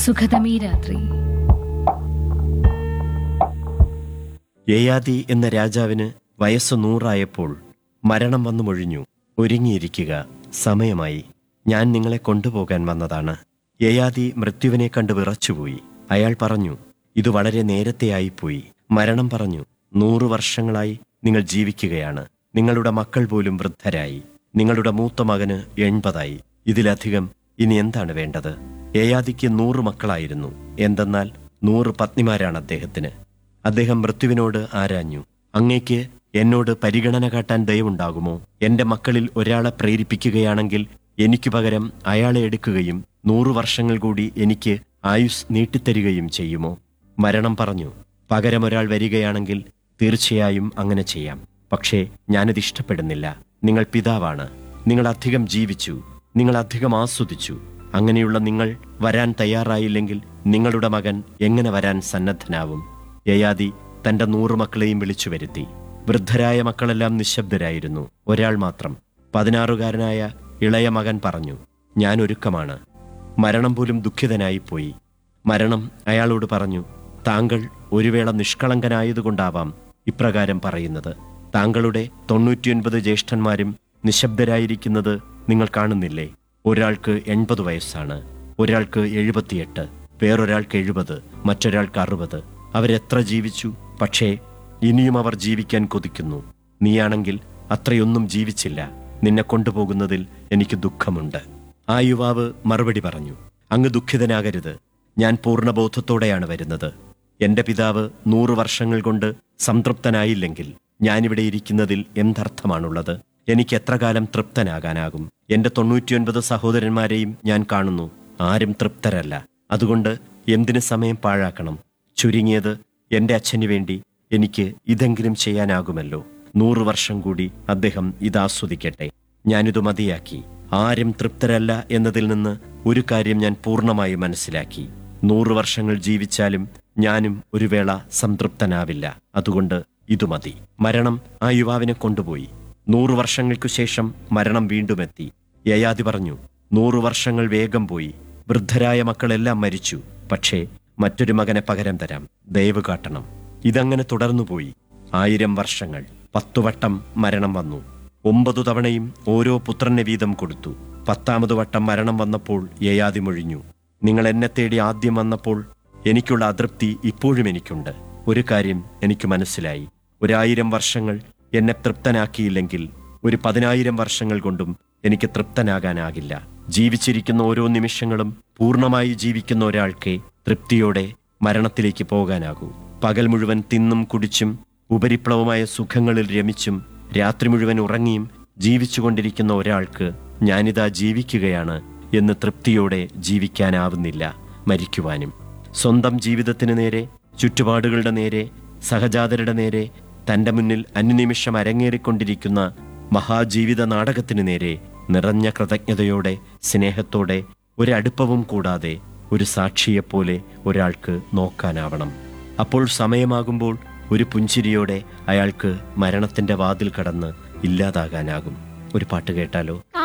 സുഖതമീ രാത്രി യയാതി എന്ന രാജാവിന് വയസ്സ് നൂറായപ്പോൾ മരണം വന്നു മൊഴിഞ്ഞു ഒരുങ്ങിയിരിക്കുക സമയമായി ഞാൻ നിങ്ങളെ കൊണ്ടുപോകാൻ വന്നതാണ് യയാതി മൃത്യുവിനെ കണ്ട് വിറച്ചുപോയി അയാൾ പറഞ്ഞു ഇത് വളരെ നേരത്തെയായിപ്പോയി മരണം പറഞ്ഞു നൂറു വർഷങ്ങളായി നിങ്ങൾ ജീവിക്കുകയാണ് നിങ്ങളുടെ മക്കൾ പോലും വൃദ്ധരായി നിങ്ങളുടെ മൂത്ത മകന് എൺപതായി ഇതിലധികം ഇനി എന്താണ് വേണ്ടത് യയാതിക്ക് നൂറ് മക്കളായിരുന്നു എന്തെന്നാൽ നൂറ് പത്നിമാരാണ് അദ്ദേഹത്തിന് അദ്ദേഹം മൃത്യുവിനോട് ആരാഞ്ഞു അങ്ങേക്ക് എന്നോട് പരിഗണന കാട്ടാൻ ദയവുണ്ടാകുമോ എന്റെ മക്കളിൽ ഒരാളെ പ്രേരിപ്പിക്കുകയാണെങ്കിൽ എനിക്കു പകരം അയാളെ എടുക്കുകയും നൂറു വർഷങ്ങൾ കൂടി എനിക്ക് ആയുസ് നീട്ടിത്തരികയും ചെയ്യുമോ മരണം പറഞ്ഞു പകരം ഒരാൾ വരികയാണെങ്കിൽ തീർച്ചയായും അങ്ങനെ ചെയ്യാം പക്ഷേ ഞാനത് ഇഷ്ടപ്പെടുന്നില്ല നിങ്ങൾ പിതാവാണ് നിങ്ങൾ അധികം ജീവിച്ചു നിങ്ങൾ അധികം ആസ്വദിച്ചു അങ്ങനെയുള്ള നിങ്ങൾ വരാൻ തയ്യാറായില്ലെങ്കിൽ നിങ്ങളുടെ മകൻ എങ്ങനെ വരാൻ സന്നദ്ധനാവും യയാതി തന്റെ നൂറു മക്കളെയും വിളിച്ചു വരുത്തി വൃദ്ധരായ മക്കളെല്ലാം നിശബ്ദരായിരുന്നു ഒരാൾ മാത്രം പതിനാറുകാരനായ ഇളയ മകൻ പറഞ്ഞു ഞാൻ ഒരുക്കമാണ് മരണം പോലും ദുഃഖിതനായിപ്പോയി മരണം അയാളോട് പറഞ്ഞു താങ്കൾ ഒരു വേള നിഷ്കളങ്കനായതുകൊണ്ടാവാം ഇപ്രകാരം പറയുന്നത് താങ്കളുടെ തൊണ്ണൂറ്റിയൊൻപത് ജ്യേഷ്ഠന്മാരും നിശബ്ദരായിരിക്കുന്നത് നിങ്ങൾ കാണുന്നില്ലേ ഒരാൾക്ക് എൺപത് വയസ്സാണ് ഒരാൾക്ക് എഴുപത്തിയെട്ട് വേറൊരാൾക്ക് എഴുപത് മറ്റൊരാൾക്ക് അറുപത് അവരെത്ര ജീവിച്ചു പക്ഷേ ഇനിയും അവർ ജീവിക്കാൻ കൊതിക്കുന്നു നീയാണെങ്കിൽ അത്രയൊന്നും ജീവിച്ചില്ല നിന്നെ കൊണ്ടുപോകുന്നതിൽ എനിക്ക് ദുഃഖമുണ്ട് ആ യുവാവ് മറുപടി പറഞ്ഞു അങ്ങ് ദുഃഖിതനാകരുത് ഞാൻ പൂർണ്ണബോധത്തോടെയാണ് വരുന്നത് എന്റെ പിതാവ് നൂറ് വർഷങ്ങൾ കൊണ്ട് സംതൃപ്തനായില്ലെങ്കിൽ ഞാനിവിടെ ഇരിക്കുന്നതിൽ എന്തർത്ഥമാണുള്ളത് എനിക്ക് എത്ര കാലം തൃപ്തനാകാനാകും എന്റെ തൊണ്ണൂറ്റിയൊൻപത് സഹോദരന്മാരെയും ഞാൻ കാണുന്നു ആരും തൃപ്തരല്ല അതുകൊണ്ട് എന്തിനു സമയം പാഴാക്കണം ചുരുങ്ങിയത് എന്റെ അച്ഛന് വേണ്ടി എനിക്ക് ഇതെങ്കിലും ചെയ്യാനാകുമല്ലോ നൂറു വർഷം കൂടി അദ്ദേഹം ഇതാസ്വദിക്കട്ടെ ഞാനിത് മതിയാക്കി ആരും തൃപ്തരല്ല എന്നതിൽ നിന്ന് ഒരു കാര്യം ഞാൻ പൂർണ്ണമായി മനസ്സിലാക്കി നൂറു വർഷങ്ങൾ ജീവിച്ചാലും ഞാനും ഒരു വേള സംതൃപ്തനാവില്ല അതുകൊണ്ട് ഇതു മതി മരണം ആ യുവാവിനെ കൊണ്ടുപോയി നൂറു വർഷങ്ങൾക്കു ശേഷം മരണം വീണ്ടും എത്തി യയാതി പറഞ്ഞു നൂറു വർഷങ്ങൾ വേഗം പോയി വൃദ്ധരായ മക്കളെല്ലാം മരിച്ചു പക്ഷേ മറ്റൊരു മകനെ പകരം തരാം ദയവ് കാട്ടണം ഇതങ്ങനെ തുടർന്നുപോയി ആയിരം വർഷങ്ങൾ പത്തു വട്ടം മരണം വന്നു ഒമ്പതു തവണയും ഓരോ പുത്രനെ വീതം കൊടുത്തു പത്താമത് വട്ടം മരണം വന്നപ്പോൾ യയാതി മൊഴിഞ്ഞു നിങ്ങൾ എന്നെ തേടി ആദ്യം വന്നപ്പോൾ എനിക്കുള്ള അതൃപ്തി ഇപ്പോഴും എനിക്കുണ്ട് ഒരു കാര്യം എനിക്ക് മനസ്സിലായി ഒരായിരം വർഷങ്ങൾ എന്നെ തൃപ്തനാക്കിയില്ലെങ്കിൽ ഒരു പതിനായിരം വർഷങ്ങൾ കൊണ്ടും എനിക്ക് തൃപ്തനാകാനാകില്ല ജീവിച്ചിരിക്കുന്ന ഓരോ നിമിഷങ്ങളും പൂർണ്ണമായി ജീവിക്കുന്ന ഒരാൾക്ക് തൃപ്തിയോടെ മരണത്തിലേക്ക് പോകാനാകൂ പകൽ മുഴുവൻ തിന്നും കുടിച്ചും ഉപരിപ്ലവമായ സുഖങ്ങളിൽ രമിച്ചും രാത്രി മുഴുവൻ ഉറങ്ങിയും ജീവിച്ചുകൊണ്ടിരിക്കുന്ന ഒരാൾക്ക് ഞാനിതാ ജീവിക്കുകയാണ് എന്ന് തൃപ്തിയോടെ ജീവിക്കാനാവുന്നില്ല മരിക്കുവാനും സ്വന്തം ജീവിതത്തിന് നേരെ ചുറ്റുപാടുകളുടെ നേരെ സഹജാതരുടെ നേരെ തന്റെ മുന്നിൽ അനുനിമിഷം അരങ്ങേറിക്കൊണ്ടിരിക്കുന്ന മഹാജീവിത നാടകത്തിനു നേരെ നിറഞ്ഞ കൃതജ്ഞതയോടെ സ്നേഹത്തോടെ ഒരടുപ്പവും കൂടാതെ ഒരു സാക്ഷിയെപ്പോലെ ഒരാൾക്ക് നോക്കാനാവണം അപ്പോൾ സമയമാകുമ്പോൾ ഒരു പുഞ്ചിരിയോടെ അയാൾക്ക് മരണത്തിന്റെ വാതിൽ കടന്ന് ഇല്ലാതാകാനാകും ഒരു പാട്ട് കേട്ടാലോ ആ